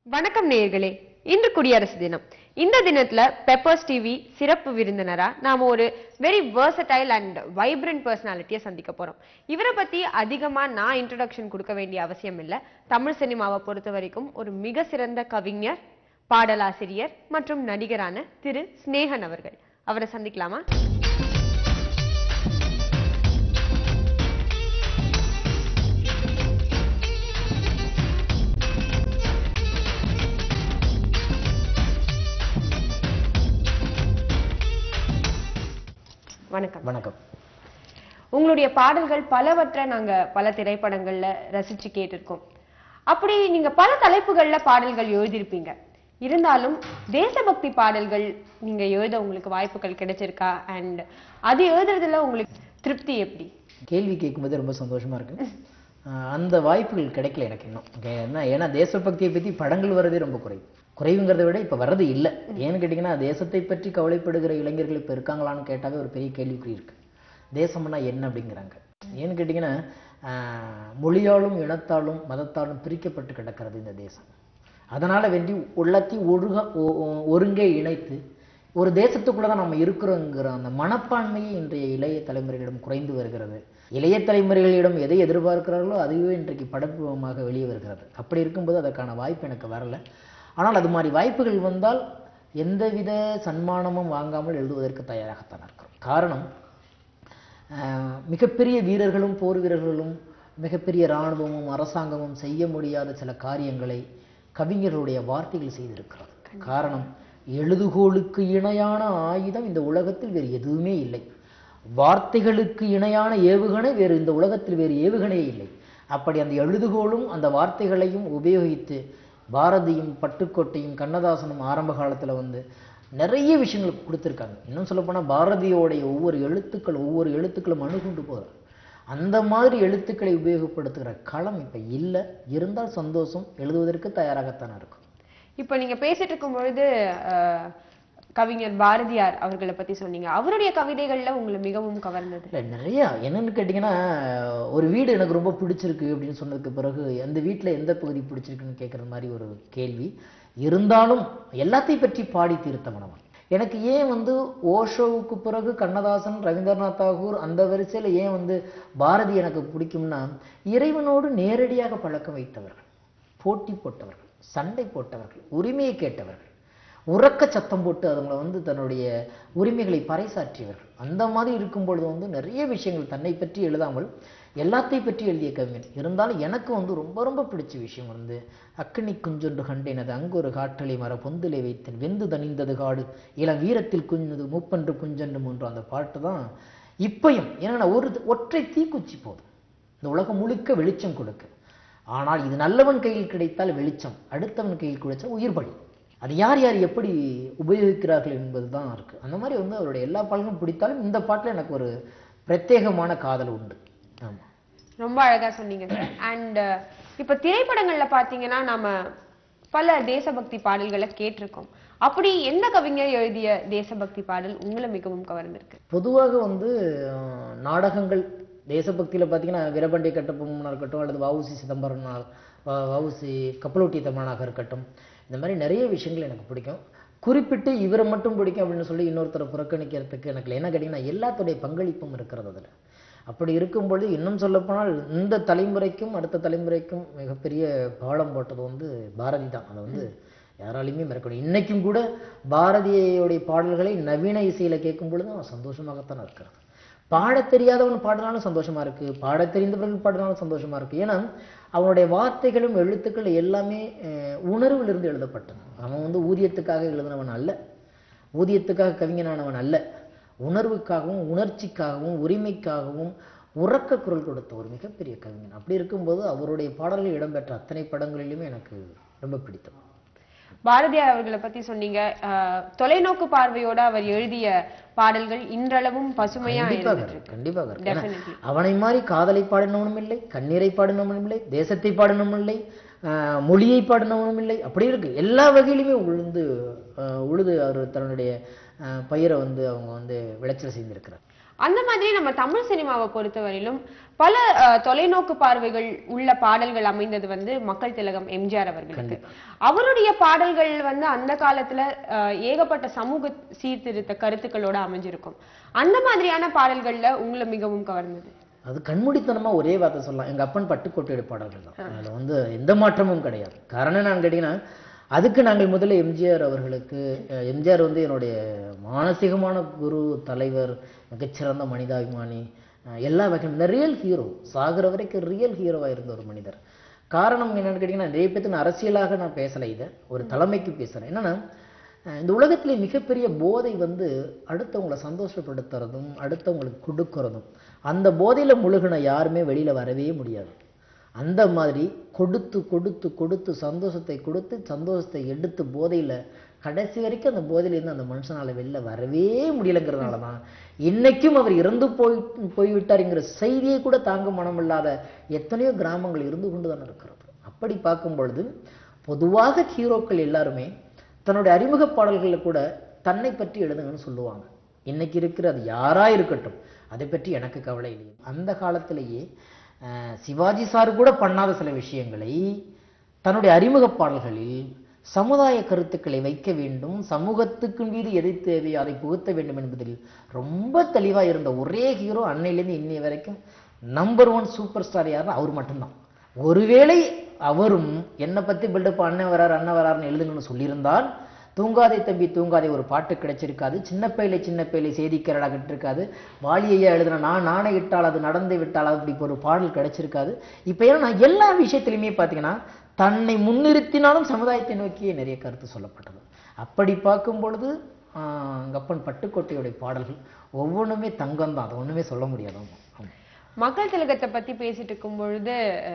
வணக்கம் நேயர்களே இன்று குடியரசு தினம் இந்த தினத்துல பெப்பர்ஸ் டிவி சிறப்பு விருந்தினரா நாம ஒரு வெரி versatile அண்ட் வைப்ரண்ட் பர்சனாலிட்டியை சந்திக்க போறோம் இவரை பத்தி அதிகமா நான் இன்ட்ரடக்ஷன் கொடுக்க வேண்டிய அவசியம் இல்ல தமிழ் சினிமாவை பொறுத்த வரைக்கும் ஒரு மிக சிறந்த கவிஞர் பாடலாசிரியர் மற்றும் நடிகரான திரு ஸ்நேகன் அவர்கள் அவரை சந்திக்கலாமா வணக்கம் வணக்கம் உங்களுடைய பாடல்கள் பலவற்றை நாங்க பல திரைப்படங்கள்ல ரசிச்சு கேட்டிருக்கோம் அப்படி நீங்க பல தலைப்புகள்ல பாடல்கள் எழுதியிருப்பீங்க இருந்தாலும் தேசபக்தி பாடல்கள் நீங்க எழுத உங்களுக்கு வாய்ப்புகள் கிடைச்சிருக்கா அண்ட் அது எழுதுறதுல உங்களுக்கு திருப்தி எப்படி கேள்வி கேட்கும்போது ரொம்ப சந்தோஷமா இருக்கு ஆஹ் அந்த வாய்ப்புகள் கிடைக்கல எனக்கு இன்னும் Okay, என்ன ஏன்னா தேசபக்தியை பத்தி படங்கள் வர்றதே ரொம்ப குறைவு குறைவுங்கிறத விட இப்ப வர்றது இல்லை ஏன்னு கேட்டிங்கன்னா தேசத்தை பற்றி கவலைப்படுகிற இளைஞர்கள் இப்ப இருக்காங்களான்னு கேட்டாவே ஒரு பெரிய கேள்விக்குறி இருக்கு தேசம்னா என்ன அப்படிங்கிறாங்க ஏன்னு கேட்டிங்கன்னா ஆஹ் மொழியாலும் இனத்தாலும் மதத்தாலும் பிரிக்கப்பட்டு கிடக்கிறது இந்த தேசம் அதனால வேண்டி உள்ளத்தையும் ஒழுக ஒ- ஒ- ஒருங்கே இணைத்து ஒரு தேசத்துக்குள்ள தான் நம்ம இருக்கிறோங்கிற அந்த மனப்பான்மையை இன்றைய இளைய தலைமுறைகளிடம் குறைந்து வருகிறது இளைய தலைமுறைகளிடம் எதை எதிர்பார்க்கிறார்களோ அதுவே இன்றைக்கு படப்புமாக வெளியே வருகிறது அப்படி இருக்கும்போது அதற்கான வாய்ப்பு எனக்கு வரல ஆனால் அது மாதிரி வாய்ப்புகள் வந்தால் எந்தவித சன்மானமும் வாங்காமல் எழுதுவதற்கு தயாராகத்தான் இருக்கிறோம் காரணம் ஆஹ் மிகப்பெரிய வீரர்களும் போர் வீரர்களும் மிகப்பெரிய இராணுவமும் அரசாங்கமும் செய்ய முடியாத சில காரியங்களை கவிஞர்களுடைய வார்த்தைகள் செய்திருக்கிறது காரணம் எழுதுகோலுக்கு இணையான ஆயுதம் இந்த உலகத்தில் வேறு எதுவுமே இல்லை வார்த்தைகளுக்கு இணையான ஏவுகணை வேறு இந்த உலகத்தில் வேறு ஏவுகணையே இல்லை அப்படி அந்த எழுதுகோலும் அந்த வார்த்தைகளையும் உபயோகித்து பாரதியும் பட்டுக்கோட்டையும் கண்ணதாசனும் ஆரம்ப காலத்துல வந்து நிறைய விஷயங்கள் கொடுத்துருக்காங்க இன்னும் சொல்லப்போனால் பாரதியோடைய ஒவ்வொரு எழுத்துக்கள் ஒவ்வொரு எழுத்துக்களும் அணுகுண்டு போகிறார் அந்த மாதிரி எழுத்துக்களை உபயோகப்படுத்துகிற களம் இப்ப இல்லை இருந்தால் சந்தோஷம் எழுதுவதற்கு தயாராகத்தான் இருக்கும் இப்ப நீங்க பேசிட்டு இருக்கும் பொழுது அஹ், கவிஞர் பாரதியார் அவர்களை பத்தி சொன்னீங்க அவருடைய கவிதைகள்ல உங்களை மிகவும் கவர்ந்தது இல்லை நிறைய என்னன்னு கேட்டிங்கன்னா ஒரு வீடு எனக்கு ரொம்ப பிடிச்சிருக்கு அப்படின்னு சொன்னதுக்கு பிறகு அந்த வீட்டில் எந்த பகுதி பிடிச்சிருக்குன்னு கேட்குற மாதிரி ஒரு கேள்வி இருந்தாலும் எல்லாத்தையும் பற்றி பாடி தீர்த்தவனவன் எனக்கு ஏன் வந்து ஓஷோவுக்கு பிறகு கண்ணதாசன் ரவீந்திரநாத் தாகூர் அந்த வரிசையில் ஏன் வந்து பாரதி எனக்கு பிடிக்கும்னா இறைவனோடு நேரடியாக பழக்கம் வைத்தவர்கள் போட்டி போட்டவர்கள் சண்டை போட்டவர்கள் உரிமையை கேட்டவர்கள் உறக்க சத்தம் போட்டு அதுங்களை வந்து தன்னுடைய உரிமைகளை பறைசாற்றியவர்கள் அந்த மாதிரி இருக்கும் பொழுது வந்து நிறைய விஷயங்கள் தன்னை பற்றி எழுதாமல் எல்லாத்தை பற்றி எழுதிய கவிஞன் இருந்தாலும் எனக்கு வந்து ரொம்ப ரொம்ப பிடிச்ச விஷயம் வந்து அக்கினி குஞ்சொன்று கண்டேனது அங்கொரு காற்றலை மர பொந்திலே வைத்தேன் வெந்து தணிந்தது காடு இளம் வீரத்தில் குஞ்சது மூப்பன்று குஞ்சென்று மூன்று அந்த பாட்டு தான் இப்பையும் ஏன்னா ஒரு ஒற்றை தீக்குச்சி போதும் இந்த உலகம் முழுக்க வெளிச்சம் கொடுக்க ஆனால் இது நல்லவன் கையில் கிடைத்தால் வெளிச்சம் அடுத்தவன் கையில் கிடைச்சா உயிர் பலி அது யார் யார் எப்படி உபயோகிக்கிறார்கள் என்பது தான் இருக்கு அந்த மாதிரி வந்து அவருடைய எல்லா பாடல்களும் பிடித்தாலும் இந்த பாட்டில் எனக்கு ஒரு பிரத்யேகமான காதல் உண்டு ஆமா ரொம்ப அழகா சொன்னீங்க சார் அண்ட் இப்ப திரைப்படங்கள்ல பாத்தீங்கன்னா நாம பல தேசபக்தி பாடல்களை கேட்டிருக்கோம் அப்படி எந்த கவிஞர் எழுதிய தேசபக்தி பாடல் உங்களை மிகவும் கவர்ந்திருக்கு பொதுவாக வந்து அஹ், நாடகங்கள் தேசபக்தியில பார்த்தீங்கன்னா வீரபாண்டிய கட்டபொம்மனாக இருக்கட்டும் அல்லது வஉசி சிதம்பரனாக வஉசி கப்பலோட்டி தமிழனாக இருக்கட்டும் இந்த மாதிரி நிறைய விஷயங்கள் எனக்கு பிடிக்கும் குறிப்பிட்டு இவரை மட்டும் பிடிக்கும் அப்படின்னு சொல்லி இன்னொருத்தரை புறக்கணிக்கிறதுக்கு எனக்கு இல்லை. என்ன கேட்டிங்கன்னா எல்லாத்துடைய பங்களிப்பும் இருக்கிறது அதில் அப்படி இருக்கும்பொழுது இன்னும் சொல்லப்போனால் இந்த தலைமுறைக்கும் அடுத்த தலைமுறைக்கும் மிகப்பெரிய பாடம் போட்டது வந்து பாரதி தான் அதை வந்து யாராலையுமே மறக்க முடியும் இன்னைக்கும் கூட பாரதியோடைய பாடல்களை நவீன இசையில கேட்கும் பொழுது அவன் சந்தோஷமாகத்தான் இருக்கிறது பாடத் தெரியாதவன் பாடினாலும் சந்தோஷமா இருக்கு பாடத் தெரிந்தவர்கள் பாடினாலும் சந்தோஷமா இருக்கு ஏன்னா அவனுடைய வார்த்தைகளும் எழுத்துக்கள் எல்லாமே அஹ், உணர்விலிருந்து எழுதப்பட்டது அவன் வந்து ஊதியத்துக்காக எழுதினவன் அல்ல ஊதியத்துக்காக கவிஞனானவன் அல்ல உணர்வுக்காகவும் உணர்ச்சிக்காகவும் உரிமைக்காகவும் உறக்க குரல் கொடுத்த ஒரு மிகப்பெரிய கவிஞன் அப்படி இருக்கும்போது அவருடைய பாடல்கள் இடம்பெற்ற அத்தனை படங்களிலுமே எனக்கு ரொம்ப பிடித்தம் பாரதியார் அவர்களை பத்தி சொன்னீங்க அஹ், தொலைநோக்கு பார்வையோட அவர் எழுதிய பாடல்கள் இன்றளவும் பசுமையா கண்டிப்பாக இருந்துட்டு இருக்கு, கண்டிப்பாக இருக்கு. ஏன்னா, Definitely. அவனை மாதிரி காதலை பாடினவனும் இல்லை கண்ணீரை பாடினவனும் இல்லை தேசத்தை பாடினவனும் இல்லை ஆஹ், மொழியை பாடினவனும் இல்லை அப்படி இருக்கு எல்லா வகையிலுமே உழுந்து ஆஹ், உழுது அவர் தன்னுடைய ஆஹ், பயிரை வந்து அவங்க வந்து விளைச்சல் செய்திருக்கிறார் அந்த மாதிரி நம்ம தமிழ் சினிமாவை பொறுத்தவரையிலும் பல அஹ், தொலைநோக்கு பார்வைகள் உள்ள பாடல்கள் அமைந்தது வந்து மக்கள் திலகம் எம்ஜிஆர் அவர்களுக்கு அவருடைய பாடல்கள் வந்து அந்த காலத்துல அஹ், ஏகப்பட்ட சமூக சீர்திருத்த கருத்துக்களோட அமைஞ்சிருக்கும் அந்த மாதிரியான பாடல்கள்ல உங்களை மிகவும் கவர்ந்தது அது கண்மூடித்தனமா ஒரே வார்த்தை சொல்லலாம் எங்க அப்பன் பட்டுக்கோட்டையோட பாடல்கள் தான் அதுல வந்து எந்த மாற்றமும் கிடையாது காரணம் என்னன்னு கேட்டீங்கன்னா அதுக்கு நாங்கள் முதல்ல எம்ஜிஆர் அவர்களுக்கு அஹ், எம்ஜிஆர் வந்து என்னுடைய மானசீகமான குரு தலைவர் மிகச்சிறந்த மனிதாபிமானி அஹ், எல்லா வகையும் இந்த ரியல் ஹீரோ சாகிற வரைக்கும் ரியல் ஹீரோவா இருந்த ஒரு மனிதர் காரணம் என்னன்னு கேட்டீங்கன்னா நிறைய பேருக்கு நான் அரசியலாக நான் பேசலை இதை ஒரு தலைமைக்கு பேசுறேன் என்னன்னா அஹ் இந்த உலகத்திலே மிகப்பெரிய போதை வந்து அடுத்தவங்களை சந்தோஷப்படுத்துறதும் அடுத்தவங்களுக்கு கொடுக்கறதும் அந்த போதையில முழுகின யாருமே வெளியில வரவே முடியாது அந்த மாதிரி கொடுத்து கொடுத்து கொடுத்து சந்தோஷத்தை கொடுத்து சந்தோஷத்தை எடுத்து போதையில கடைசி வரைக்கும் அந்த போதையிலேருந்து அந்த மனுஷனால வெளில வரவே முடியலைங்கிறதுனால தான் இன்னைக்கும் அவர் இறந்து போய் போய்விட்டாருங்கிற செய்தியை கூட தாங்க மனமில்லாத எத்தனையோ கிராமங்கள் இருந்து கொண்டு தான் இருக்கிறது அப்படி பார்க்கும் பொழுது பொதுவாக ஹீரோக்கள் எல்லாருமே தன்னுடைய அறிமுக பாடல்களில் கூட தன்னை பற்றி எழுதுங்கன்னு சொல்லுவாங்க இன்னைக்கு இருக்கிற அது யாரா இருக்கட்டும் அதை பற்றி எனக்கு கவலை இல்லை அந்த காலத்திலேயே அஹ், சிவாஜி சார் கூட பண்ணாத சில விஷயங்களை தன்னுடைய அறிமுக பாடல்களில் சமுதாய கருத்துக்களை வைக்க வேண்டும் சமூகத்துக்கு மீது எதை தேவையோ அதை புகுத்த வேண்டும் என்பதில் ரொம்ப தெளிவா இருந்த ஒரே ஹீரோ அன்னையிலேருந்து இன்னைய வரைக்கும் நம்பர் ஒன் சூப்பர் ஸ்டார் யாருன்னா அவர் மட்டும்தான் ஒருவேளை அவரும் என்னை பத்தி பில்டப் அண்ணன் வரார் அண்ணன் வராருன்னு எழுதுங்கன்னு சொல்லியிருந்தால் தூங்காதே தம்பி தூங்காதே ஒரு பாட்டு கிடைச்சிருக்காது சின்ன பையில சின்ன பையில செய்திக்கரடா கிட்டிருக்காது வாலியையா எழுதுன நான் நாணை இட்டால் அது நடந்து விட்டால் அப்படி ஒரு பாடல் கிடைச்சிருக்காது இப்போ ஏன்னா எல்லா விஷயத்திலுமே பார்த்தீங்கன்னா தன்னை முன்னிறுத்தினாலும் சமுதாயத்தை நோக்கியே நிறைய கருத்து சொல்லப்பட்டது அப்படி பார்க்கும் பொழுது ஆஹ், எங்க அப்பன் பட்டுக்கோட்டையுடைய பாடல்கள் ஒவ்வொன்றுமே தங்கம் தான் அது ஒண்ணுமே சொல்ல முடியாது ஆமா. ஆமா. மக்கள் திலகத்தை பத்தி பேசிட்டு இருக்கும் பொழுது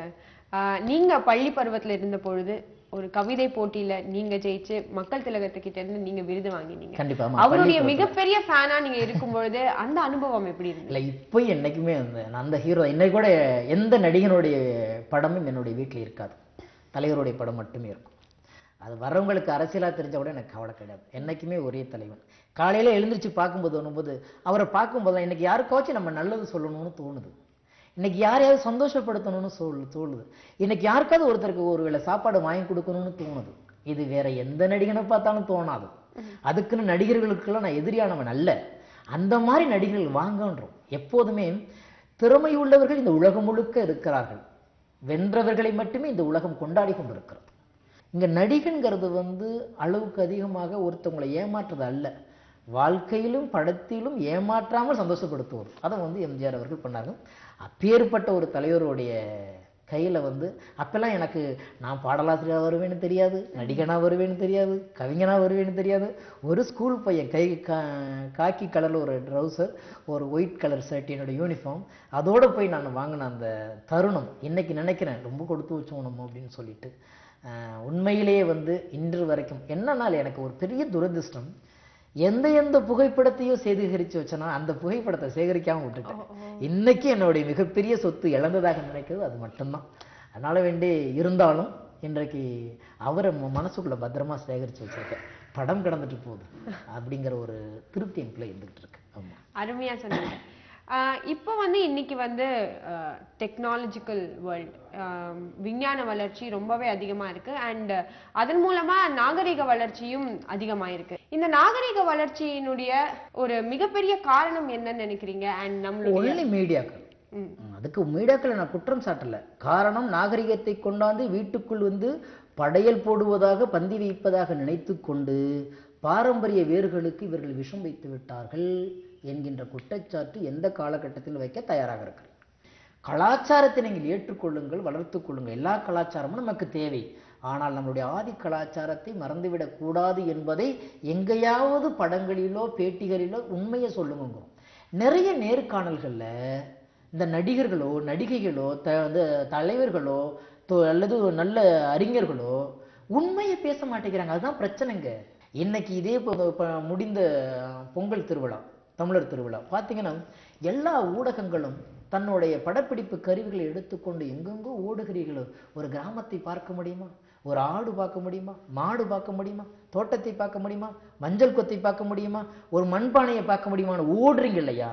அஹ், நீங்க பள்ளி பருவத்துல இருந்த பொழுது ஒரு கவிதை போட்டியில நீங்க ஜெயிச்சு மக்கள் திலகத்துக்கிட்ட இருந்து நீங்க விருது வாங்கினீங்க கண்டிப்பா ஆமா. அவருடைய மிகப்பெரிய ஃபேனா நீங்க இருக்கும் பொழுது அந்த அனுபவம் எப்படி இருந்தது இல்லை இப்போ என்னைக்குமே அந்த நான் அந்த ஹீரோ இன்னைக்கு கூட எந்த நடிகனுடைய படமும் என்னுடைய வீட்டில் இருக்காது தலைவருடைய படம் மட்டுமே இருக்கும் அது வர்றவங்களுக்கு அரசியலாக தெரிஞ்ச கூட எனக்கு கவலை கிடையாது என்னைக்குமே ஒரே தலைவன் காலையில எழுந்திருச்சு பார்க்கும்போது வரும்போது அவரை பார்க்கும்போது இன்னைக்கு யாருக்காச்சும் நம்ம நல்லது சொல்லணும்னு தோணுது இன்னைக்கு யாரையாவது சந்தோஷப்படுத்தணும்னு சொல் தோணுது இன்னைக்கு யாருக்காவது ஒருத்தருக்கு ஒரு வேளை சாப்பாடு வாங்கி கொடுக்கணும்னு தோணுது இது வேற எந்த நடிகனை பார்த்தாலும் தோணாது அதுக்குன்னு நடிகர்களுக்கெல்லாம் நான் எதிரியானவன் அல்ல அந்த மாதிரி நடிகர்கள் வாங்கன்றோம் எப்போதுமே திறமை உள்ளவர்கள் இந்த உலகம் முழுக்க இருக்கிறார்கள் வென்றவர்களை மட்டுமே இந்த உலகம் கொண்டாடி கொண்டிருக்கிறது இங்க நடிகன்கிறது வந்து அளவுக்கு அதிகமாக ஒருத்தவங்களை ஏமாற்றுறது அல்ல வாழ்க்கையிலும் படத்திலும் ஏமாற்றாமல் சந்தோஷப்படுத்துவோர் அதை வந்து எம்ஜிஆர் அவர்கள் பண்ணாங்க அப்பேற்பட்ட ஒரு தலைவருடைய கையில வந்து அப்பெல்லாம் எனக்கு நான் பாடலாசிரியரா வருவேன்னு தெரியாது நடிகனா வருவேன்னு தெரியாது கவிஞனா வருவேன்னு தெரியாது ஒரு ஸ்கூல் பையன் கை கா காக்கி கலர்ல ஒரு ட்ரௌசர் ஒரு ஒயிட் கலர் ஷர்ட் என்னோட யூனிஃபார்ம் அதோட போய் நான் வாங்கின அந்த தருணம் இன்னைக்கு நினைக்கிறேன் ரொம்ப கொடுத்து வச்சோம் நம்ம அப்படின்னு சொல்லிட்டு ஆஹ் உண்மையிலேயே வந்து இன்று வரைக்கும் என்னன்னால் எனக்கு ஒரு பெரிய துரதிர்ஷ்டம் எந்த எந்த புகைப்படத்தையும் சேகரிச்சு வச்சேனோ அந்த புகைப்படத்தை சேகரிக்காம விட்டுட்டேன் இன்னைக்கு என்னுடைய மிகப்பெரிய சொத்து இழந்ததாக நினைக்கிறது அது மட்டும்தான் அதனால வேண்டி இருந்தாலும் இன்றைக்கு அவரை ம- மனசுக்குள்ள பத்திரமா சேகரிச்சு வச்சிருக்கேன் படம் கடந்துட்டு போகுது அப்படிங்கிற ஒரு திருப்தி எனக்குள்ள இருந்துகிட்டு இருக்கு ஆமா அருமையா சொன்னீங்க ஆஹ் இப்போ வந்து இன்னைக்கு வந்து டெக்னாலஜிக்கல் வேர்ல்ட் விஞ்ஞான வளர்ச்சி ரொம்பவே அதிகமா இருக்கு அண்ட் அதன் மூலமா நாகரிக வளர்ச்சியும் அதிகமா இருக்கு இந்த நாகரிக வளர்ச்சியினுடைய ஒரு மிகப்பெரிய காரணம் என்னன்னு நினைக்கிறீங்க அண்ட் நம்மளுடைய ஒன்லி மீடியாக்கள் ம். அதுக்கு மீடியாக்களை நான் குற்றம் சாட்டல காரணம் நாகரிகத்தை கொண்டாந்து வீட்டுக்குள் வந்து படையல் போடுவதாக பந்தி வைப்பதாக நினைத்து கொண்டு பாரம்பரிய வேர்களுக்கு இவர்கள் விஷம் வைத்து விட்டார்கள் என்கின்ற குற்றச்சாட்டு எந்த காலகட்டத்தில் வைக்க தயாராக இருக்கிறேன் கலாச்சாரத்தை நீங்கள் ஏற்றுக்கொள்ளுங்கள் வளர்த்துக் கொள்ளுங்கள் எல்லா கலாச்சாரமும் நமக்கு தேவை ஆனால் நம்மளுடைய ஆதி கலாச்சாரத்தை மறந்துவிடக் கூடாது என்பதை எங்கேயாவது படங்களிலோ பேட்டிகளிலோ உண்மையை சொல்லுங்க நிறைய நேர்காணல்கள்ல இந்த நடிகர்களோ நடிகைகளோ த வந்து தலைவர்களோ தொ- அல்லது ஒரு நல்ல அறிஞர்களோ உண்மையை பேச மாட்டேங்கிறாங்க அதுதான் பிரச்சனைங்க இன்னைக்கு இதே இப்போ இப்போ முடிந்த பொங்கல் திருவிழா தமிழர் திருவிழா பார்த்தீங்கன்னா எல்லா ஊடகங்களும் தன்னுடைய படப்பிடிப்பு கருவிகளை எடுத்துக்கொண்டு எங்கெங்கோ ஓடுகிறீர்களோ ஒரு கிராமத்தை பார்க்க முடியுமா ஒரு ஆடு பார்க்க முடியுமா மாடு பார்க்க முடியுமா தோட்டத்தை பார்க்க முடியுமா மஞ்சள் கொத்தை பார்க்க முடியுமா ஒரு மண்பானையை பார்க்க முடியுமான்னு ஓடுறீங்க இல்லையா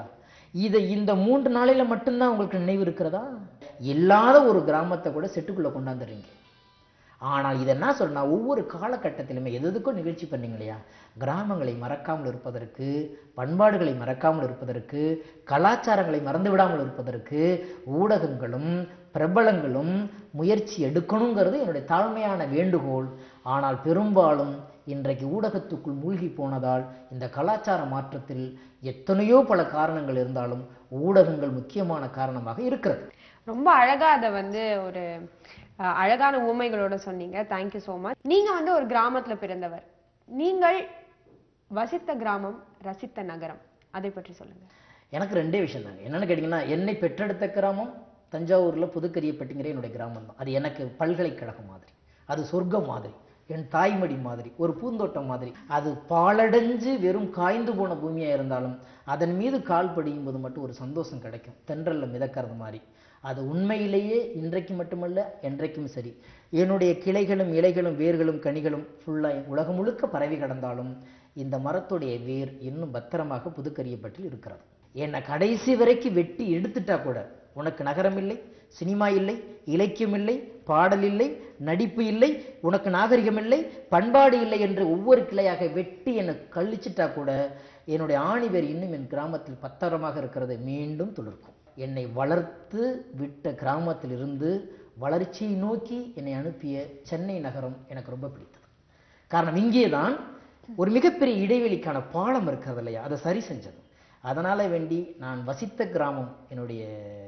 இதை இந்த மூன்று நாளையில மட்டும்தான் உங்களுக்கு நினைவு இருக்கிறதா இல்லாத ஒரு கிராமத்தை கூட செட்டுக்குள்ள கொண்டாந்துடுறீங்க ஆனால் இது என்ன சொல்றேன்னா ஒவ்வொரு காலகட்டத்திலுமே எது எதுக்கோ நிகழ்ச்சி பண்ணீங்க இல்லையா கிராமங்களை மறக்காமல் இருப்பதற்கு பண்பாடுகளை மறக்காமல் இருப்பதற்கு கலாச்சாரங்களை மறந்து விடாமல் இருப்பதற்கு ஊடகங்களும் பிரபலங்களும் முயற்சி எடுக்கணுங்கிறது என்னுடைய தாழ்மையான வேண்டுகோள் ஆனால் பெரும்பாலும் இன்றைக்கு ஊடகத்துக்குள் மூழ்கி போனதால் இந்த கலாச்சார மாற்றத்தில் எத்தனையோ பல காரணங்கள் இருந்தாலும் ஊடகங்கள் முக்கியமான காரணமாக இருக்கிறது ரொம்ப அழகா அதை வந்து ஒரு அஹ், அழகான ஊமைகளோட சொன்னீங்க தேங்க்யூ so மச் நீங்க வந்து ஒரு கிராமத்துல பிறந்தவர் நீங்கள் வசித்த கிராமம் ரசித்த நகரம் அதை பற்றி சொல்லுங்க எனக்கு ரெண்டே விஷயம் தாங்க என்னன்னு கேட்டிங்கன்னா என்னை பெற்றெடுத்த கிராமம் தஞ்சாவூர்ல புதுக்கரியப்பட்டிங்கிற என்னுடைய கிராமம் தான் அது எனக்கு பல்கலைக்கழகம் மாதிரி அது சொர்க்கம் மாதிரி என் தாய்மடி மாதிரி ஒரு பூந்தோட்டம் மாதிரி அது பாழடைஞ்சு வெறும் காய்ந்து போன பூமியா இருந்தாலும் அதன் மீது கால் படியும் போது மட்டும் ஒரு சந்தோஷம் கிடைக்கும் தென்றல்ல மிதக்கிறது மாதிரி அது உண்மையிலேயே இன்றைக்கு மட்டுமல்ல என்றைக்கும் சரி என்னுடைய கிளைகளும் இலைகளும் வேர்களும் கனிகளும் ஃபுல்லாக உலகம் முழுக்க பரவி கிடந்தாலும் இந்த மரத்துடைய வேர் இன்னும் பத்திரமாக புதுக்கரியப்பட்டில் இருக்கிறது என்னை கடைசி வரைக்கும் வெட்டி எடுத்துட்டா கூட உனக்கு நகரம் இல்லை சினிமா இல்லை இலக்கியம் இல்லை பாடல் இல்லை நடிப்பு இல்லை உனக்கு நாகரிகம் இல்லை பண்பாடு இல்லை என்று ஒவ்வொரு கிளையாக வெட்டி என்னை கழிச்சிட்டா கூட என்னுடைய ஆணிவேர் இன்னும் என் கிராமத்தில் பத்திரமாக இருக்கிறது மீண்டும் துளிர்க்கும் என்னை வளர்த்து விட்ட கிராமத்திலிருந்து வளர்ச்சியை நோக்கி என்னை அனுப்பிய சென்னை நகரம் எனக்கு ரொம்ப பிடித்தது காரணம் இங்கே தான் ஒரு மிகப்பெரிய இடைவெளிக்கான பாலம் இருக்கிறது இல்லையா அதை சரி செஞ்சது அதனால வேண்டி நான் வசித்த கிராமம் என்னுடைய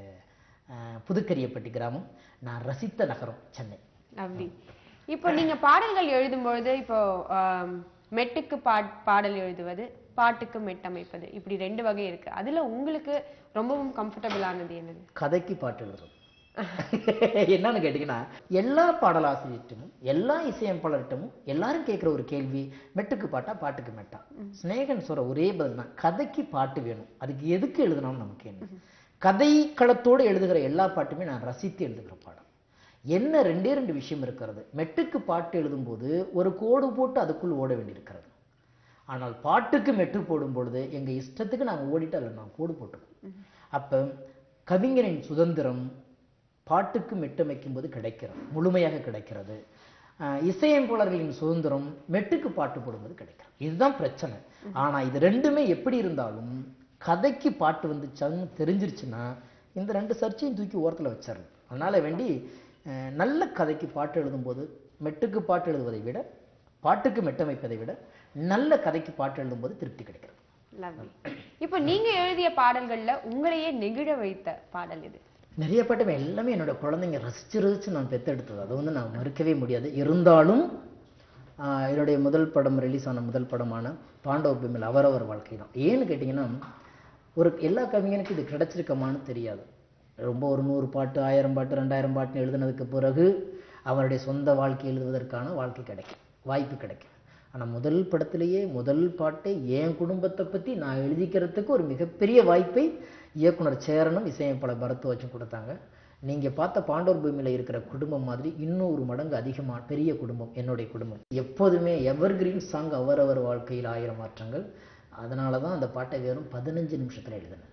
அஹ், புதுக்கரியப்பட்டி கிராமம் நான் ரசித்த நகரம் சென்னை அப்படி இப்போ நீங்க பாடல்கள் எழுதும் பொழுது இப்போ ஆம், மெட்டுக்கு பாட் பாடல் எழுதுவது பாட்டுக்கு மெட்டமைப்பது இப்படி ரெண்டு வகை இருக்கு அதுல உங்களுக்கு ரொம்பவும் கம்ஃபர்டபுளானது என்னது கதைக்கு பாட்டு எழுதுறது என்னன்னு கேட்டிங்கன்னா எல்லா பாடலாசிரியர்கிட்டமும் எல்லா இசையமைப்பாளர்கிட்டமும் எல்லாரும் கேட்குற ஒரு கேள்வி மெட்டுக்கு பாட்டா பாட்டுக்கு மெட்டா ஸ்நேகன் சொல்ற ஒரே பதில் தான் கதைக்கு பாட்டு வேணும் அதுக்கு எதுக்கு எழுதணும்னு நமக்கு என்ன கதை களத்தோடு எழுதுகிற எல்லா பாட்டுமே நான் ரசித்து எழுதுகிற பாடம் என்ன ரெண்டே ரெண்டு விஷயம் இருக்கிறது மெட்டுக்கு பாட்டு எழுதும்போது ஒரு கோடு போட்டு அதுக்குள் ஓட வேண்டியிருக்கிறது ஆனால் பாட்டுக்கு மெட்டு போடும் பொழுது எங்க இஷ்டத்துக்கு நாங்க ஓடிட்டு அதில் நான் கோடு போட்டுக்குவோம் அப்ப கவிஞரின் சுதந்திரம் பாட்டுக்கு மெட்டமைக்கும் போது கிடைக்கிறது முழுமையாக கிடைக்கிறது ஆஹ் இசையமைப்பாளர்களின் சுதந்திரம் மெட்டுக்கு பாட்டு போடும்போது கிடைக்கிறது இதுதான் பிரச்சனை ஆனா இது ரெண்டுமே எப்படி இருந்தாலும் கதைக்கு பாட்டு வந்துச்சான்னு தெரிஞ்சிருச்சுன்னா இந்த ரெண்டு சர்ச்சையும் தூக்கி ஓரத்துல வச்சிடணும் அதனால வேண்டி அஹ் நல்ல கதைக்கு பாட்டு எழுதும்போது மெட்டுக்கு பாட்டு எழுதுவதை விட பாட்டுக்கு மெட்டமைப்பதை விட நல்ல கதைக்கு பாட்டு எழுதும்போது திருப்தி கிடைக்கிறது லவ்லி இப்போ நீங்க எழுதிய பாடல்கள்ல உங்களையே நெகிழ வைத்த பாடல் இது நிறைய பாட்டு எல்லாமே என்னோட குழந்தைங்க ரசிச்சு ரசிச்சு நான் பெத்தெடுத்தது அதை வந்து நான் மறுக்கவே முடியாது இருந்தாலும் ஆஹ், என்னுடைய முதல் படம் ரிலீஸ் ஆன முதல் படமான பாண்டவ பிம்மல் அவரவர் வாழ்க்கை தான் ஏன்னு கேட்டிங்கன்னா ஒரு எல்லா கவிஞனுக்கும் இது கிடைச்சிருக்கமான்னு தெரியாது ரொம்ப ஒரு நூறு பாட்டு ஆயிரம் பாட்டு ரெண்டாயிரம் பாட்டுன்னு எழுதுனதுக்கு பிறகு அவருடைய சொந்த வாழ்க்கை எழுதுவதற்கான வாழ்க்கை கிடைக்கும் வாய்ப்பு கிடைக்கும் ஆனா முதல் படத்திலேயே முதல் பாட்டை என் குடும்பத்தை பத்தி நான் எழுதிக்கிறதுக்கு ஒரு மிகப்பெரிய வாய்ப்பை இயக்குனர் சேரனும் இசையமைப்பாளர் பரத்வாஜும் கொடுத்தாங்க நீங்க பார்த்த பாண்டவர் பூமியில இருக்கிற குடும்பம் மாதிரி இன்னொரு மடங்கு அதிகமா பெரிய குடும்பம் என்னுடைய குடும்பம் எப்போதுமே எவர்கிரீன் சாங் அவரவர் வாழ்க்கையில் ஆயிரம் மாற்றங்கள் அதனால தான் அந்த பாட்டை வெறும் பதினஞ்சு நிமிஷத்துல எழுதினேன்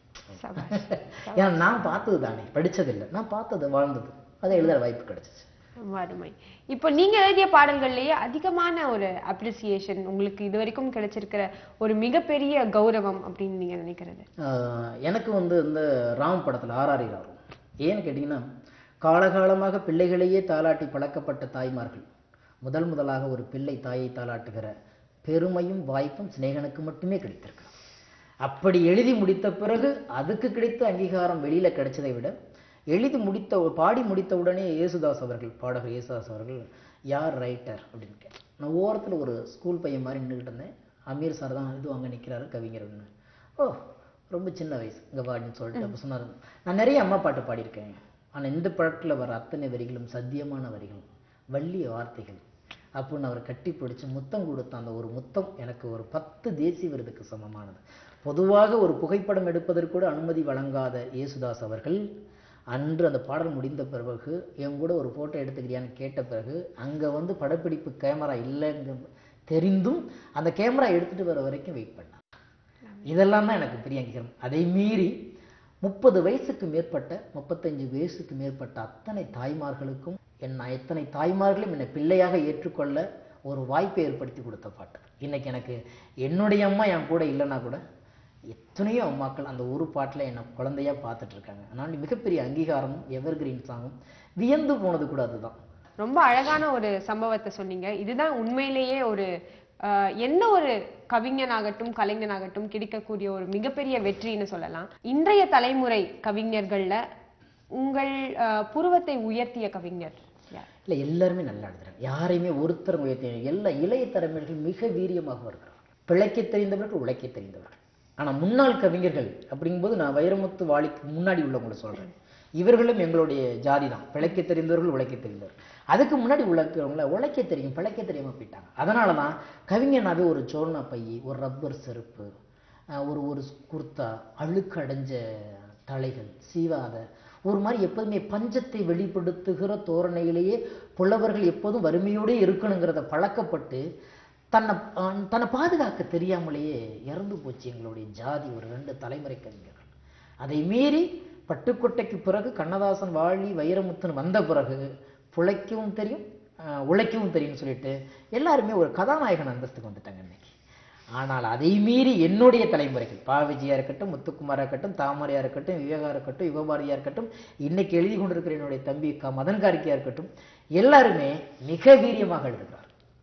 சபாஷ். ஏன்னா நான் பார்த்தது தானே படிச்சதில்லை நான் பார்த்தது வாழ்ந்தது அதை எழுதுற வாய்ப்பு கிடைச்சிச்சு ரொம்ப அருமை இப்போ நீங்க எழுதிய பாடல்கள்லயே அதிகமான ஒரு அப்ரிசியேஷன் உங்களுக்கு இது வரைக்கும் கிடைச்சிருக்கிற ஒரு மிகப்பெரிய கௌரவம் அப்படின்னு நீங்க நினைக்கிறது ஆஹ் எனக்கு வந்து இந்த ராம் படத்துல ஆர்ஆர் வரும் ஏன்னு கேட்டிங்கன்னா காலகாலமாக பிள்ளைகளையே தாலாட்டி பழக்கப்பட்ட தாய்மார்கள் முதல் முதலாக ஒரு பிள்ளை தாயை தாலாட்டுகிற பெருமையும் வாய்ப்பும் சிநேகனுக்கு மட்டுமே கிடைத்திருக்கு அப்படி எழுதி முடித்த பிறகு அதுக்கு கிடைத்த அங்கீகாரம் வெளியில கிடைச்சதை விட எழுதி முடித்த பாடி முடித்த உடனே இயேசுதாஸ் அவர்கள் பாடகர் இயேசுதாஸ் அவர்கள் யார் ரைட்டர் அப்படின்னு கேட்டேன் நான் ஓரத்துல ஒரு ஸ்கூல் பையன் மாதிரி நின்றுக்கிட்டு இருந்தேன் அமீர் சார் தான் இது அங்கே நிற்கிறாரு கவிஞர் அப்படின்னு ஓ ரொம்ப சின்ன வயசு இங்கே பாடின்னு சொல்லிட்டு அப்போ சொன்னார் நான் நிறைய அம்மா பாட்டு பாடியிருக்கேன் ஆனா இந்த பாட்டில் வர அத்தனை வரிகளும் சத்தியமான வரிகள் வள்ளிய வார்த்தைகள் அப்படின்னு அவர் கட்டி பிடிச்சு முத்தம் கொடுத்த அந்த ஒரு முத்தம் எனக்கு ஒரு பத்து தேசிய விருதுக்கு சமமானது பொதுவாக ஒரு புகைப்படம் எடுப்பதற்கு கூட அனுமதி வழங்காத இயேசுதாஸ் அவர்கள் அன்று அந்த பாடல் முடிந்த பிறகு என் கூட ஒரு போட்டோ எடுத்துக்கிறியான்னு கேட்ட பிறகு அங்க வந்து படப்பிடிப்பு கேமரா இல்லைங்க தெரிந்தும் அந்த கேமரா எடுத்துட்டு வர வரைக்கும் வெயிட் பண்ணார் இதெல்லாம் தான் எனக்கு பெரிய அங்கீகாரம் அதை மீறி முப்பது வயசுக்கு மேற்பட்ட முப்பத்தஞ்சு வயசுக்கு மேற்பட்ட அத்தனை தாய்மார்களுக்கும் என் எத்தனை தாய்மார்களும் என்னை பிள்ளையாக ஏற்றுக்கொள்ள ஒரு வாய்ப்பை ஏற்படுத்தி கொடுத்த பாட்டு இன்னைக்கு எனக்கு என்னுடைய அம்மா என் கூட இல்லைன்னா கூட எத்தனையோ அம்மாக்கள் அந்த ஒரு பாட்டில் என்னை குழந்தையா பார்த்துட்டு இருக்காங்க அதனால மிகப்பெரிய அங்கீகாரமும் எவர் கிரீன் சாங்கும் வியந்து போனது கூட அதுதான் ரொம்ப அழகான ஒரு சம்பவத்தை சொன்னீங்க இதுதான் உண்மையிலேயே ஒரு ஆஹ், என்ன ஒரு கவிஞனாகட்டும் கலைஞனாகட்டும் கிடைக்கக்கூடிய ஒரு மிகப்பெரிய வெற்றின்னு சொல்லலாம் இன்றைய தலைமுறை கவிஞர்கள்ல உங்கள் ஆஹ், புருவத்தை உயர்த்திய கவிஞர் யார்? இல்லை எல்லாருமே நல்லா எழுதுறாங்க யாரையுமே ஒருத்தர் உயர்த்தி எல்லா இளைய தலைமுறைகள் மிக வீரியமாக வருகிறார் பிழைக்க தெரிந்தவர்கள் உழைக்க தெரிந்தவர்கள் ஆனா முன்னாள் கவிஞர்கள் அப்படிங்கும்போது நான் வைரமுத்து வாளிக்கு முன்னாடி உள்ளவங்களை சொல்றேன் இவர்களும் எங்களுடைய ஜாதி தான் பிழைக்க தெரிந்தவர்கள் உழைக்க தெரிந்தவர் அதுக்கு முன்னாடி உள்ளவங்கள உழைக்க தெரியும் பிழைக்க தெரியாம போயிட்டாங்க அதனால தான் கவிஞனாவே ஒரு சோழனா பையி ஒரு ரப்பர் செருப்பு அஹ் ஒரு ஒரு குர்த்தா அழுக்கடைஞ்ச தலைகள் சீவாத ஒரு மாதிரி எப்போதுமே பஞ்சத்தை வெளிப்படுத்துகிற தோரணையிலேயே புலவர்கள் எப்போதும் வறுமையோடே இருக்கணுங்கிறத பழக்கப்பட்டு தன்னை அஹ் தன்னை பாதுகாக்க தெரியாமலேயே இறந்து போச்சு எங்களுடைய ஜாதி ஒரு ரெண்டு தலைமுறை கவிஞர்கள் அதை மீறி பட்டுக்கோட்டைக்கு பிறகு கண்ணதாசன் வாழி வைரமுத்துன்னு வந்த பிறகு பிழைக்கவும் தெரியும் அஹ் உழைக்கவும் தெரியும்னு சொல்லிட்டு எல்லாருமே ஒரு கதாநாயகன் அந்தஸ்துக்கு வந்துட்டாங்க இன்னைக்கு ஆனால் அதை மீறி என்னுடைய தலைமுறைகள் பா விஜயா இருக்கட்டும் முத்துக்குமாரா இருக்கட்டும் தாமரையா இருக்கட்டும் விவேகா இருக்கட்டும் யுகபாரதியா இருக்கட்டும் இன்னைக்கு எழுதி கொண்டிருக்கிற என்னுடைய தம்பி க மதன் கார்கியா இருக்கட்டும் எல்லாருமே மிக வீரியமாக எழுதுகிறார்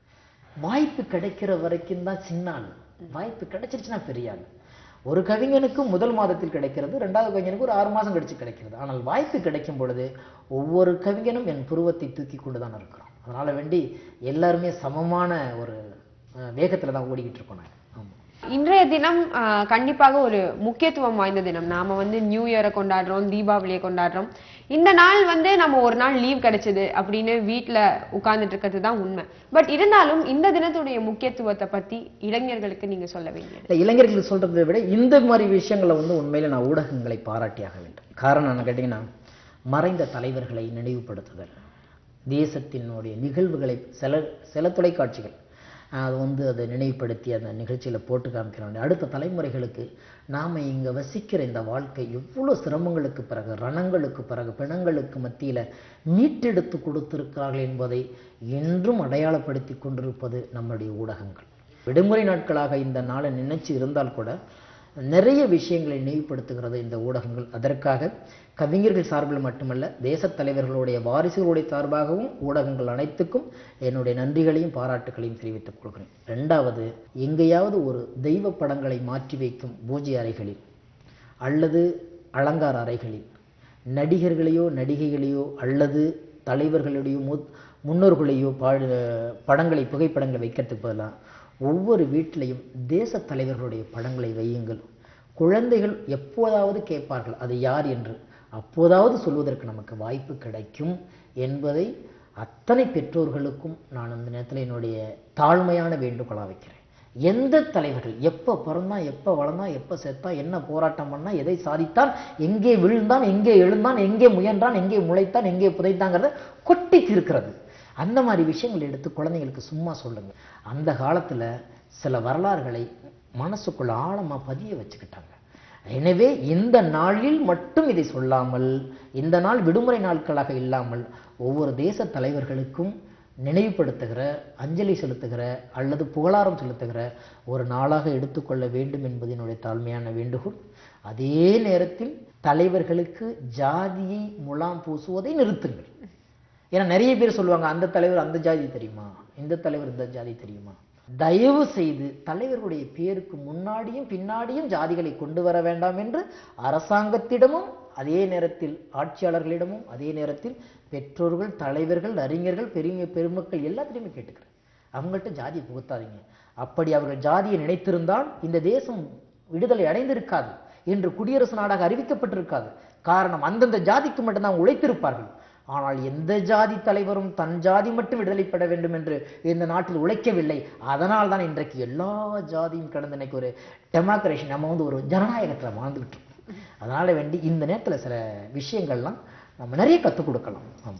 வாய்ப்பு கிடைக்கிற வரைக்கும் தான் சின்ன ஆள் வாய்ப்பு கிடைச்சிருச்சுன்னா பெரிய ஆள் ஒரு கவிஞனுக்கு முதல் மாதத்தில் கிடைக்கிறது ரெண்டாவது கவிஞனுக்கு ஒரு ஆறு மாதம் கழிச்சு கிடைக்கிறது ஆனால் வாய்ப்பு கிடைக்கும் பொழுது ஒவ்வொரு கவிஞனும் என் புருவத்தை தூக்கி கொண்டு தான் இருக்கிறோம் அதனால வேண்டி எல்லாருமே சமமான ஒரு அஹ், வேகத்துல தான் ஓடிக்கிட்டு இருக்கோம் நாங்க ஆமா இன்றைய தினம் ஆஹ், கண்டிப்பாக ஒரு முக்கியத்துவம் வாய்ந்த தினம் நாம வந்து நியூ இயரை கொண்டாடுறோம் தீபாவளியை கொண்டாடுறோம் இந்த நாள் வந்து நம்ம ஒரு நாள் லீவ் கிடைச்சது அப்படின்னு வீட்ல உட்கார்ந்துட்டு இருக்கிறது தான் உண்மை பட் இருந்தாலும் இந்த தினத்துடைய முக்கியத்துவத்தை பத்தி இளைஞர்களுக்கு நீங்க சொல்ல வேண்டியது இல்லை இளைஞர்கள் சொல்றதை விட இந்த மாதிரி விஷயங்களை வந்து உண்மையில நான் ஊடகங்களை பாராட்டியாக வேண்டும் காரணம் என்ன கேட்டிங்கன்னா மறைந்த தலைவர்களை நினைவுபடுத்துதல் தேசத்தினுடைய நிகழ்வுகளை சில சில தொலைக்காட்சிகள் ஆஹ், அது வந்து அதை நினைவுபடுத்தி அந்த நிகழ்ச்சியில போட்டு காமிக்கிறாங்க அடுத்த தலைமுறைகளுக்கு நாம இங்க வசிக்கிற இந்த வாழ்க்கை எவ்வளவு சிரமங்களுக்கு பிறகு ரணங்களுக்கு பிறகு பிணங்களுக்கு மத்தியில மீட்டெடுத்து கொடுத்திருக்கிறார்கள் என்பதை என்றும் அடையாளப்படுத்தி கொண்டிருப்பது நம்முடைய ஊடகங்கள் விடுமுறை நாட்களாக இந்த நாளை நினைச்சு இருந்தால் கூட நிறைய விஷயங்களை நினைவுபடுத்துகிறது இந்த ஊடகங்கள் அதற்காக கவிஞர்கள் சார்பில் மட்டுமல்ல தேசத் தலைவர்களுடைய வாரிசுகளுடைய சார்பாகவும் ஊடகங்கள் அனைத்துக்கும் என்னுடைய நன்றிகளையும் பாராட்டுகளையும் தெரிவித்துக் கொள்கிறேன் ரெண்டாவது எங்கேயாவது ஒரு தெய்வ படங்களை மாற்றி வைக்கும் பூஜை அறைகளில் அல்லது அலங்கார அறைகளில் நடிகர்களையோ நடிகைகளையோ அல்லது தலைவர்களுடைய மு- முன்னோர்களையோ பாடு படங்களை புகைப்படங்களை வைக்கிறதுக்கு பதிலாக ஒவ்வொரு வீட்டிலையும் தேச தலைவர்களுடைய படங்களை வையுங்கள் குழந்தைகள் எப்போதாவது கேட்பார்கள் அது யார் என்று அப்போதாவது சொல்வதற்கு நமக்கு வாய்ப்பு கிடைக்கும் என்பதை அத்தனை பெற்றோர்களுக்கும் நான் அந்த நேரத்தில் என்னுடைய தாழ்மையான வேண்டுகோளா வைக்கிறேன் எந்த தலைவர்கள் எப்போ பிறந்தான் எப்போ வளர்ந்தான் எப்போ செத்தான் என்ன போராட்டம் பண்ணா எதை சாதித்தான் எங்கே விழுந்தான் எங்கே எழுந்தான் எங்கே முயன்றான் எங்கே முளைத்தான் எங்கே புதைத்தாங்கிறத கொட்டி தீர்க்கிறது அந்த மாதிரி விஷயங்களை எடுத்து குழந்தைங்களுக்கு சும்மா சொல்லுங்க அந்த காலத்துல சில வரலாறுகளை மனசுக்குள்ள ஆழமா பதிய வச்சுக்கிட்டாங்க எனவே இந்த நாளில் மட்டும் இதை சொல்லாமல் இந்த நாள் விடுமுறை நாட்களாக இல்லாமல் ஒவ்வொரு தேச தலைவர்களுக்கும் நினைவுபடுத்துகிற அஞ்சலி செலுத்துகிற அல்லது புகழாரம் செலுத்துகிற ஒரு நாளாக எடுத்துக்கொள்ள வேண்டும் என்பது என்னுடைய தாழ்மையான வேண்டுகோள் அதே நேரத்தில் தலைவர்களுக்கு ஜாதியை முலாம் பூசுவதை நிறுத்துங்கள் ஏன்னா நிறைய பேர் சொல்லுவாங்க அந்த தலைவர் அந்த ஜாதி தெரியுமா இந்த தலைவர் இந்த ஜாதி தெரியுமா தயவு செய்து தலைவர்களுடைய பேருக்கு முன்னாடியும் பின்னாடியும் ஜாதிகளை கொண்டு வர வேண்டாம் என்று அரசாங்கத்திடமும் அதே நேரத்தில் ஆட்சியாளர்களிடமும் அதே நேரத்தில் பெற்றோர்கள் தலைவர்கள் அறிஞர்கள் பெரிய பெருமக்கள் எல்லாத்திலையுமே கேட்டுக்கிறேன் அவங்கள்ட்ட ஜாதியை புகுத்தாதீங்க அப்படி அவர்கள் ஜாதியை நினைத்திருந்தால் இந்த தேசம் விடுதலை அடைந்திருக்காது என்று குடியரசு நாடாக அறிவிக்கப்பட்டிருக்காது காரணம் அந்தந்த ஜாதிக்கு மட்டும்தான் உழைத்திருப்பார்கள் ஆனால் எந்த ஜாதி தலைவரும் தன் ஜாதி மட்டும் விடுதலைப்பட வேண்டும் என்று இந்த நாட்டில் உழைக்கவில்லை அதனால் தான் இன்றைக்கு எல்லா ஜாதியும் கடந்த இன்னைக்கு ஒரு டெமோக்ரேஷன் நம்ம வந்து ஒரு ஜனநாயகத்தில் வாழ்ந்துகிட்டு இருக்கோம் அதனால வேண்டி இந்த நேரத்துல சில விஷயங்கள்லாம் நம்ம நிறைய கற்றுக் கொடுக்கலாம் ஆமா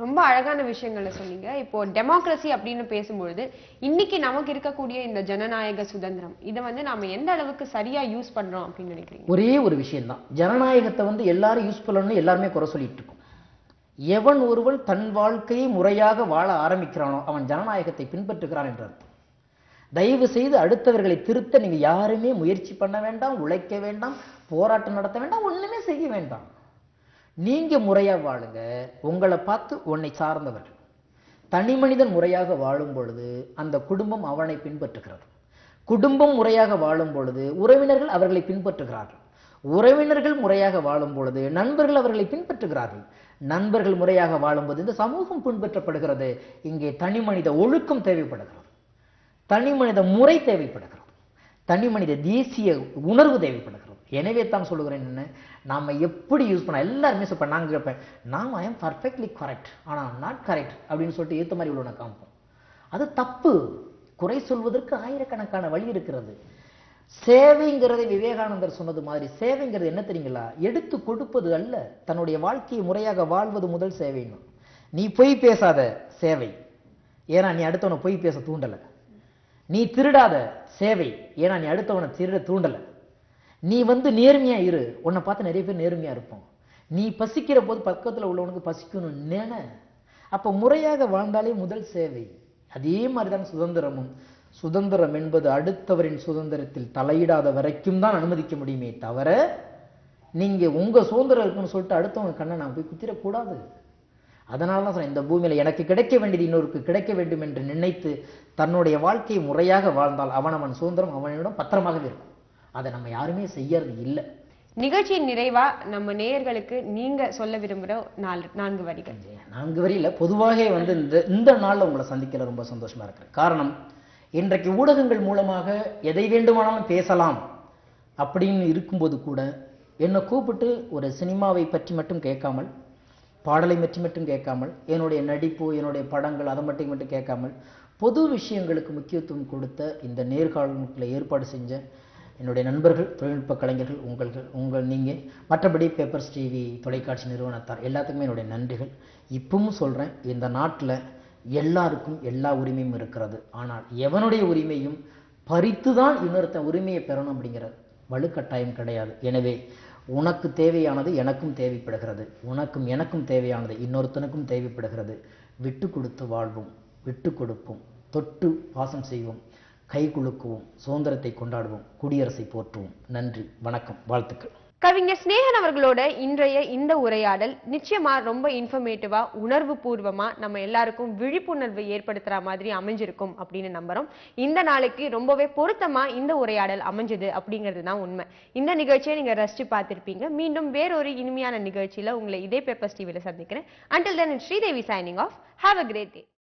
ரொம்ப அழகான விஷயங்களை சொன்னீங்க இப்போ டெமோக்ரஸி அப்படின்னு பேசும்பொழுது இன்னைக்கு நமக்கு இருக்கக்கூடிய இந்த ஜனநாயக சுதந்திரம் இதை வந்து நாம எந்த அளவுக்கு சரியா யூஸ் பண்றோம் அப்படின்னு நினைக்கிறீங்க ஒரே ஒரு விஷயம்தான் ஜனநாயகத்தை வந்து எல்லாரும் யூஸ் பண்ணணும்னு எல்லாருமே குறை சொல்லிட்டு இருக்கோம் எவன் ஒருவன் தன் வாழ்க்கையை முறையாக வாழ ஆரம்பிக்கிறானோ அவன் ஜனநாயகத்தை பின்பற்றுகிறான் என்று அர்த்தம் தயவு செய்து அடுத்தவர்களை திருத்த நீங்க யாருமே முயற்சி பண்ண வேண்டாம் உழைக்க வேண்டாம் போராட்டம் நடத்த வேண்டாம் ஒண்ணுமே செய்ய வேண்டாம் நீங்க முறையா வாழுங்க உங்களை பார்த்து உன்னை சார்ந்தவர்கள் தனி மனிதன் முறையாக வாழும் பொழுது அந்த குடும்பம் அவனை பின்பற்றுகிறது குடும்பம் முறையாக வாழும் பொழுது உறவினர்கள் அவர்களை பின்பற்றுகிறார்கள் உறவினர்கள் முறையாக வாழும் பொழுது நண்பர்கள் அவர்களை பின்பற்றுகிறார்கள் நண்பர்கள் முறையாக வாழும்போது இந்த சமூகம் பின்பற்றப்படுகிறது இங்கே தனி மனித ஒழுக்கம் தேவைப்படுகிறது தனி மனித முறை தேவைப்படுகிறது தனி மனித தேசிய உணர்வு தேவைப்படுகிறது எனவே தான் சொல்லுகிறேன் என்ன நாம எப்படி யூஸ் பண்ண எல்லாருமே சொல்ல நாங்க கேட்பேன் நாம் ஐ எம் பர்ஃபெக்ட்லி கரெக்ட் ஆனா நாட் கரெக்ட் அப்படின்னு சொல்லிட்டு ஏத்த மாதிரி உள்ளவனை காமிப்போம் அது தப்பு குறை சொல்வதற்கு ஆயிரக்கணக்கான வழி இருக்கிறது சேவைங்கிறதை விவேகானந்தர் சொன்னது மாதிரி சேவைங்கிறது என்ன தெரியுங்களா எடுத்து கொடுப்பது அல்ல தன்னுடைய வாழ்க்கையை முறையாக வாழ்வது முதல் சேவைன்னு நீ பொய் பேசாத சேவை ஏன்னா நீ அடுத்தவனை பொய் பேச தூண்டல நீ திருடாத சேவை ஏன்னா நீ அடுத்தவனை திருட தூண்டல நீ வந்து நேர்மையா இரு உன்னை பார்த்து நிறைய பேர் நேர்மையா இருப்போம் நீ பசிக்கிற போது பக்கத்துல உள்ளவனுக்கு பசிக்கணும் நினை அப்ப முறையாக வாழ்ந்தாலே முதல் சேவை அதே மாதிரிதான் சுதந்திரமும் சுதந்திரம் என்பது அடுத்தவரின் சுதந்திரத்தில் தலையிடாத வரைக்கும் தான் அனுமதிக்க முடியுமே தவிர நீங்க உங்க சுதந்திரம் இருக்குன்னு சொல்லிட்டு அடுத்தவங்க கண்ணை நான் போய் குத்திரக்கூடாது அதனால தான் சொல்றேன் இந்த பூமியில எனக்கு கிடைக்க வேண்டியது இன்னொருக்கு கிடைக்க வேண்டும் என்று நினைத்து தன்னுடைய வாழ்க்கையை முறையாக வாழ்ந்தால் அவன் அவன் சுதந்திரம் அவனிடம் பத்திரமாகவே இருக்கும் அதை நம்ம யாருமே செய்யறது இல்லை நிகழ்ச்சியின் நிறைவா நம்ம நேயர்களுக்கு நீங்க சொல்ல விரும்புற நாலு நான்கு வரிகள் நான்கு வரியில பொதுவாக வந்து இந்த இந்த நாள்ல உங்களை சந்திக்கல ரொம்ப சந்தோஷமா இருக்கிறேன் காரணம் இன்றைக்கு ஊடகங்கள் மூலமாக எதை வேண்டுமானாலும் பேசலாம் அப்படின்னு இருக்கும்போது கூட என்னை கூப்பிட்டு ஒரு சினிமாவை பற்றி மட்டும் கேட்காமல் பாடலை பற்றி மட்டும் கேட்காமல் என்னுடைய நடிப்பு என்னுடைய படங்கள் அதை மட்டும் மட்டும் கேட்காமல் பொது விஷயங்களுக்கு முக்கியத்துவம் கொடுத்த இந்த நேர்காணலுக்குள்ள ஏற்பாடு செஞ்ச என்னுடைய நண்பர்கள் தொழில்நுட்ப கலைஞர்கள் உங்கள் உங்கள் நீங்கள் மற்றபடி பேப்பர்ஸ் டிவி தொலைக்காட்சி நிறுவனத்தார் எல்லாத்துக்குமே என்னுடைய நன்றிகள் இப்பவும் சொல்கிறேன் இந்த நாட்டில் எல்லாருக்கும் எல்லா உரிமையும் இருக்கிறது ஆனால் எவனுடைய உரிமையும் பறித்து தான் இன்னொருத்தன் உரிமையை பெறணும் அப்படிங்கிற வலுக்கட்டாயம் கிடையாது எனவே உனக்கு தேவையானது எனக்கும் தேவைப்படுகிறது உனக்கும் எனக்கும் தேவையானது இன்னொருத்தனுக்கும் தேவைப்படுகிறது விட்டு கொடுத்து வாழ்வோம் விட்டு கொடுப்போம் தொட்டு பாசம் செய்வோம் கை குலுக்குவோம் சுதந்திரத்தை கொண்டாடுவோம் குடியரசை போற்றுவோம் நன்றி வணக்கம் வாழ்த்துக்கள் கவிஞர் ஸ்நேகன் அவர்களோட இன்றைய இந்த உரையாடல் நிச்சயமா ரொம்ப இன்ஃபர்மேட்டிவா உணர்வு பூர்வமா நம்ம எல்லாருக்கும் விழிப்புணர்வு ஏற்படுத்துற மாதிரி அமைஞ்சிருக்கும் அப்படின்னு நம்புறோம் இந்த நாளைக்கு ரொம்பவே பொருத்தமா இந்த உரையாடல் அமைஞ்சது அப்படிங்கிறது தான் உண்மை இந்த நிகழ்ச்சியை நீங்க ரசிச்சு பார்த்திருப்பீங்க மீண்டும் வேறொரு இனிமையான நிகழ்ச்சியில உங்களை இதே பேப்பர்ஸ் டிவியில சந்திக்கிறேன் until then Sridevi signing off have a great day